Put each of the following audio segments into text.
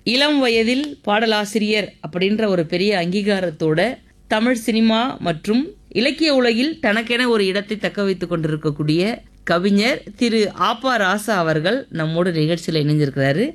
இளம் வயதில் பாடலாசிரியர் அப்படின்ற ஒரு பெரிய அங்கீகாரத்தோட தமிழ் சினிமா மற்றும் இலக்கிய உலகில் தனக்கென ஒரு இடத்தை தக்க வைத்துக் கொண்டிருக்கக்கூடிய கவிஞர் திரு ஆப்பா ராசா அவர்கள் நம்மோட நிகழ்ச்சியில் இணைஞ்சிருக்கிறாரு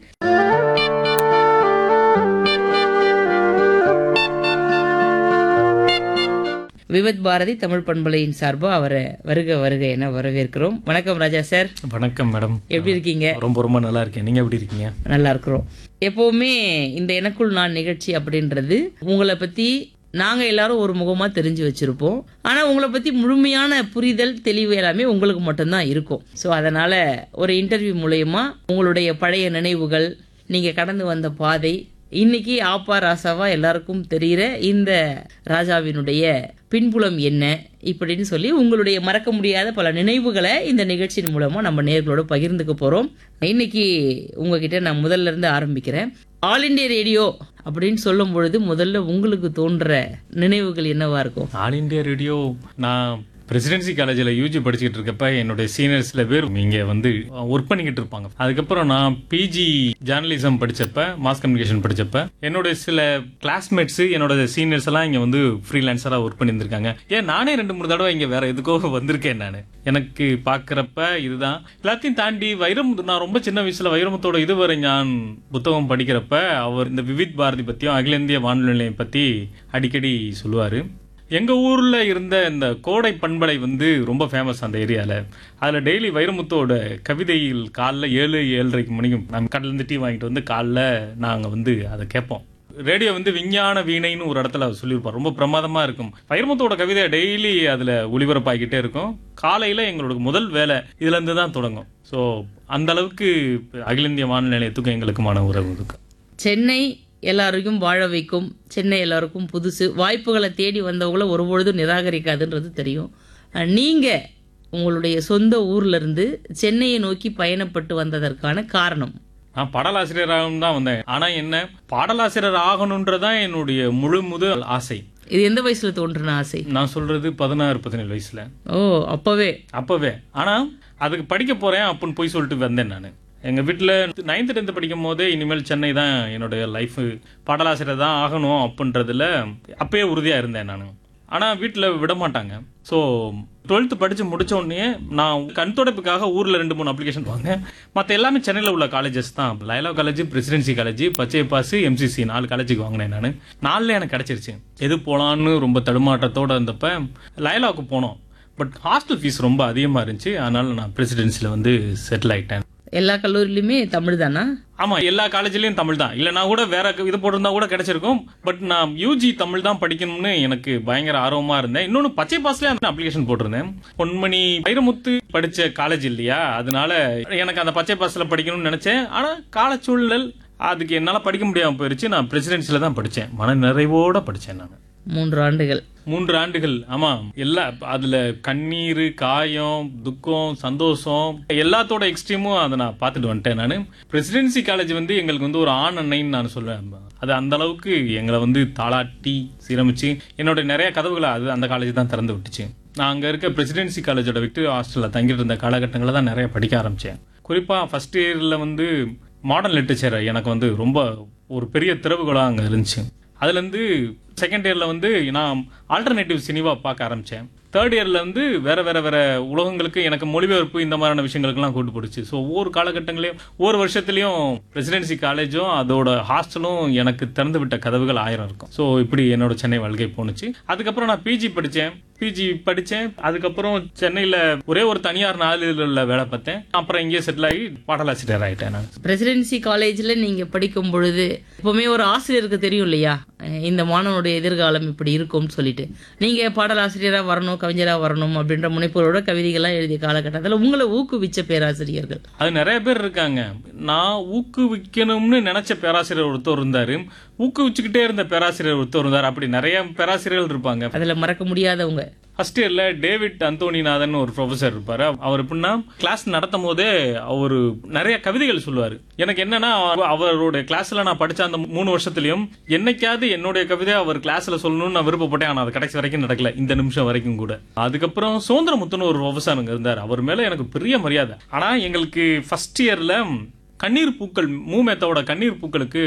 விவத் பாரதி தமிழ் பண்பலையின் சார்பாக அவரை வருக வருக என வரவேற்கிறோம் வணக்கம் ராஜா சார் வணக்கம் மேடம் எப்படி இருக்கீங்க ரொம்ப ரொம்ப நல்லா இருக்கேன் நீங்க எப்படி இருக்கீங்க நல்லா இருக்கிறோம் எப்பவுமே இந்த எனக்குள் நான் நிகழ்ச்சி அப்படின்றது உங்களை பத்தி நாங்க எல்லாரும் ஒரு முகமா தெரிஞ்சு வச்சிருப்போம் ஆனா உங்களை பத்தி முழுமையான புரிதல் தெளிவு எல்லாமே உங்களுக்கு மட்டும்தான் இருக்கும் ஸோ அதனால ஒரு இன்டர்வியூ மூலயமா உங்களுடைய பழைய நினைவுகள் நீங்க கடந்து வந்த பாதை இன்னைக்கு ஆப்பா ராசாவா எல்லாருக்கும் தெரிகிற இந்த ராஜாவினுடைய பின்புலம் என்ன இப்படின்னு சொல்லி உங்களுடைய மறக்க முடியாத பல நினைவுகளை இந்த நிகழ்ச்சியின் மூலமா நம்ம நேர்களோட பகிர்ந்துக்க போறோம் இன்னைக்கு உங்ககிட்ட நான் முதல்ல இருந்து ஆரம்பிக்கிறேன் ஆல் இண்டியா ரேடியோ அப்படின்னு சொல்லும் பொழுது முதல்ல உங்களுக்கு தோன்ற நினைவுகள் என்னவா இருக்கும் ஆல் இந்தியா ரேடியோ நான் பிரசிடென்சி காலேஜில் யூஜி படிச்சுக்கிட்டு இருக்கப்ப என்னுடைய சீனியர் சில பேர் இங்கே வந்து ஒர்க் பண்ணிக்கிட்டு இருப்பாங்க அதுக்கப்புறம் நான் பிஜி ஜேர்னலிசம் படிச்சப்ப மாஸ் கம்யூனிகேஷன் படிச்சப்ப என்னோட சில கிளாஸ்மேட்ஸ் என்னோட சீனியர்ஸ் எல்லாம் இங்கே வந்து ஃப்ரீலான்சராக ஒர்க் பண்ணியிருந்திருக்காங்க ஏன் நானே ரெண்டு மூணு தடவை இங்கே வேற எதுக்கோ வந்திருக்கேன் நான் எனக்கு பார்க்குறப்ப இதுதான் எல்லாத்தையும் தாண்டி வைரமுத்து நான் ரொம்ப சின்ன வயசுல வைரமுத்தோட இதுவரை நான் புத்தகம் படிக்கிறப்ப அவர் இந்த விவித் பாரதி பற்றியும் அகில இந்திய வானொலி நிலையம் பற்றி அடிக்கடி சொல்லுவார் எங்க ஊர்ல இருந்த இந்த கோடை பண்பலை வந்து ரொம்ப ஃபேமஸ் அந்த ஏரியால அதுல டெய்லி வைரமுத்தோட கவிதையில் காலைல ஏழு ஏழரைக்கு மணிக்கும் நம்ம கடல இருந்து டீ வாங்கிட்டு வந்து காலைல நாங்க வந்து அதை கேட்போம் ரேடியோ வந்து விஞ்ஞான வீணைன்னு ஒரு இடத்துல அவர் சொல்லியிருப்பார் ரொம்ப பிரமாதமா இருக்கும் வைரமுத்தோட கவிதை டெய்லி அதுல ஒளிபரப்பாகிக்கிட்டே இருக்கும் காலையில எங்களோட முதல் வேலை இதுல இருந்து தான் தொடங்கும் ஸோ அந்த அளவுக்கு அகில இந்திய வானொலி நிலையத்துக்கும் எங்களுக்குமான உறவு இருக்கு சென்னை எல்லாருக்கும் வாழ வைக்கும் சென்னை எல்லாருக்கும் புதுசு வாய்ப்புகளை தேடி வந்தவங்கள ஒருபொழுதும் நிராகரிக்காதுன்றது தெரியும் அஹ், நீங்க உங்களுடைய சொந்த ஊர்ல இருந்து சென்னையை நோக்கி பயணப்பட்டு வந்ததற்கான காரணம் நான் பாடலாசிரியராகவும் தான் வந்தேன் ஆனா என்ன பாடலாசிரியர் ஆகணுன்றதான் என்னுடைய முழு முதல் ஆசை இது எந்த வயசுல தோன்றின ஆசை நான் சொல்றது பதினாறு பதினேழு வயசுல ஓ அப்பவே அப்பவே ஆனா அதுக்கு படிக்க போறேன் அப்படின்னு போய் சொல்லிட்டு வந்தேன் நான் எங்க வீட்டுல நைன்த் டென்த் படிக்கும் போதே இனிமேல் சென்னை தான் என்னுடைய லைஃப் பாடலாசிரியர் தான் ஆகணும் அப்படின்றதுல அப்பயே உறுதியா இருந்தேன் நான் ஆனா வீட்டுல விட மாட்டாங்க ஸோ டுவெல்த் படிச்சு முடிச்ச உடனே நான் கண் துடைப்புக்காக ஊர்ல ரெண்டு மூணு அப்ளிகேஷன் வாங்க மற்ற எல்லாமே சென்னையில் உள்ள காலேஜஸ் தான் லயலா காலேஜ் பிரசிடென்சி காலேஜ் பச்சை பாஸ் எம்சிசி நாலு காலேஜுக்கு வாங்கினேன் நான் நாலுல எனக்கு கிடைச்சிருச்சு எது போலான்னு ரொம்ப தடுமாற்றத்தோட இருந்தப்ப லயலாவுக்கு போனோம் பட் ஹாஸ்டல் ஃபீஸ் ரொம்ப அதிகமாக இருந்துச்சு அதனால நான் பிரசிடென்சியில் வந்து செட்டில் ஆயிட்டேன் எல்லா கல்லூரியிலுமே தமிழ் தானா ஆமா எல்லா காலேஜ்லயும் தமிழ் தான் இல்லைனா கூட வேற இது போட்டிருந்தா கூட கிடைச்சிருக்கும் பட் நான் யூஜி தமிழ் தான் படிக்கணும்னு எனக்கு பயங்கர ஆர்வமா இருந்தேன் இன்னொன்னு பச்சை பாஸ்ல அந்த அப்ளிகேஷன் போட்டிருந்தேன் பொன்மணி வைரமுத்து படிச்ச காலேஜ் இல்லையா அதனால எனக்கு அந்த பச்சை பாஸ்ல படிக்கணும்னு நினைச்சேன் ஆனா காலச்சூழல் அதுக்கு என்னால படிக்க முடியாம போயிருச்சு நான் பிரசிடென்சில தான் படிச்சேன் மன நிறைவோட படிச்சேன் நான் மூன்று ஆண்டுகள் மூன்று ஆண்டுகள் ஆமா எல்லா அதுல கண்ணீர் காயம் துக்கம் சந்தோஷம் எல்லாத்தோட எக்ஸ்ட்ரீமும் அதை நான் பார்த்துட்டு வந்துட்டேன் நான் பிரசிடென்சி காலேஜ் வந்து எங்களுக்கு வந்து ஒரு ஆண் அன்னைன்னு நான் சொல்லுவேன் அது அந்த அளவுக்கு எங்களை வந்து தாளாட்டி சீரமிச்சு என்னோட நிறைய கதவுகளை அது அந்த காலேஜ் தான் திறந்து விட்டுச்சு நான் அங்க இருக்க பிரசிடென்சி காலேஜோட விக்டோரியா ஹாஸ்டல்ல தங்கிட்டு இருந்த காலகட்டங்களில் தான் நிறைய படிக்க ஆரம்பிச்சேன் குறிப்பா ஃபர்ஸ்ட் இயர்ல வந்து மாடர்ன் லிட்டரேச்சர் எனக்கு வந்து ரொம்ப ஒரு பெரிய திறவுகோலா அங்க இருந்துச்சு அதுலேருந்து செகண்ட் இயரில் வந்து நான் ஆல்டர்னேட்டிவ் சினிமா பார்க்க ஆரம்பித்தேன் தேர்ட் இயரில் வந்து வேற வேற வேற உலகங்களுக்கு எனக்கு மொழிபெயர்ப்பு இந்த மாதிரியான விஷயங்களுக்கெல்லாம் கூட்டு போடுச்சு ஸோ ஒவ்வொரு காலகட்டங்களையும் ஒவ்வொரு வருஷத்துலையும் பிரசிடென்சி காலேஜும் அதோட ஹாஸ்டலும் எனக்கு திறந்து விட்ட கதவுகள் ஆயிரம் இருக்கும் ஸோ இப்படி என்னோட சென்னை வாழ்க்கை போணுச்சு அதுக்கப்புறம் நான் பிஜி படித்தேன் பிஜி படித்தேன் அதுக்கப்புறம் சென்னையில் ஒரே ஒரு தனியார் நாளிதழில் வேலை பார்த்தேன் அப்புறம் இங்கேயே செட்டில் ஆகி பாடலாசிரியர் ஆகிட்டேன் நான் பிரசிடென்சி காலேஜ்ல நீங்க படிக்கும் பொழுது எப்பவுமே ஒரு ஆசிரியருக்கு தெரியும் இல்லையா அஹ் இந்த மாணவனுடைய எதிர்காலம் இப்படி இருக்கும்னு சொல்லிட்டு நீங்க பாடலாசிரியரா வரணும் கவிஞரா வரணும் அப்படின்ற முனைப்போரோட கவிதைகள்லாம் எழுதிய காலகட்டத்தில் உங்களை ஊக்குவிச்ச பேராசிரியர்கள் அது நிறைய பேர் இருக்காங்க நான் ஊக்குவிக்கணும்னு நினைச்ச பேராசிரியர் ஒருத்தர் இருந்தாரு ஊக்குவிச்சுக்கிட்டே இருந்த பேராசிரியர் ஒருத்தர் இருந்தார் அப்படி நிறைய பேராசிரியர்கள் இருப்பாங்க அதுல மறக்க முடியாதவங்க ஃபர்ஸ்ட் இயர்ல டேவிட் அந்தோனிநாதன் ஒரு ப்ரொஃபசர் இருப்பாரு அவர் எப்படின்னா கிளாஸ் நடத்தும் போதே அவர் நிறைய கவிதைகள் சொல்லுவாரு எனக்கு என்னன்னா அவ- அவரோட கிளாஸ்ல நான் படிச்ச அந்த மூணு வருஷத்துலயும் என்னைக்காவது என்னுடைய கவிதை அவர் கிளாஸ்ல சொல்லணும்னு நான் விருப்பப்பட்டேன் ஆனா அது கடைசி வரைக்கும் நடக்கல இந்த நிமிஷம் வரைக்கும் கூட அதுக்கப்புறம் சுதந்திரமுத்துன்னு ஒரு ப்ரொஃபசர் அங்க இருந்தார் அவர் மேல எனக்கு பெரிய மரியாதை ஆனா எங்களுக்கு ஃபர்ஸ்ட் இயர்ல கண்ணீர் பூக்கள் மூமேத்தாவோட கண்ணீர் பூக்களுக்கு